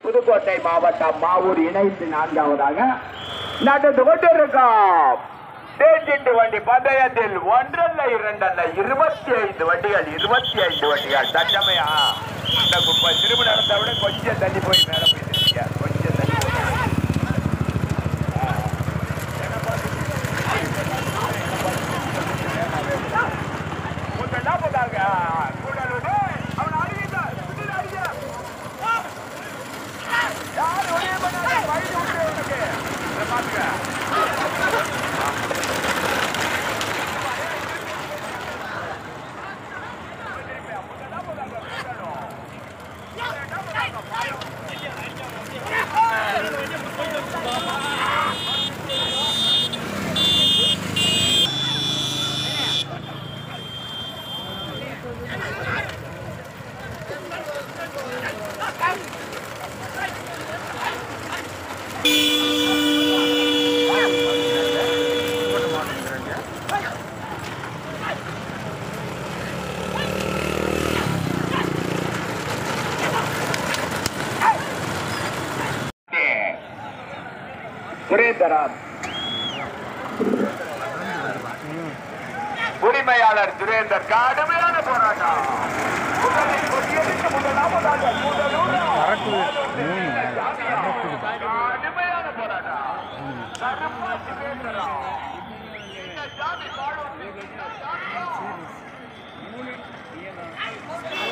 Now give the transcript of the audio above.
புதுக்கோட்டை மாவட்டம் மாவூர் இணைந்து நான்காவதாக நடந்து கொண்டிருக்கோம் தேர்ச்சிட்டு வண்டி பந்தயத்தில் ஒன்றல்ல இரண்டல்ல இருபத்தி ஐந்து வண்டிகள் இருபத்தி ஐந்து வண்டிகள் தட்டமையா இந்த குப்பை திரும்ப நடந்த விட கொஞ்சம் தள்ளி போய் மேல போய் நிற்க கொஞ்சம் தள்ளி போய் கொஞ்சம் நாற்பதாக கூடலூர் அவன் அடிக்கிறார் பின்னாடி அடிங்க. யார் ஒரே பண்ணாத வயது உண்டு உனக்கு இதை பாத்துக்க சுரேந்தரன் உரிமையாளர் சுரேந்தர் கடுமையான போராட்டம் முதலில் கொடியெடுத்து முதலாவதாக கூடலூர். கடுமையான போராட்டம் கருப்பா சுரேந்தரன். இந்த ஜாதி வாழும் இந்த ஜாதி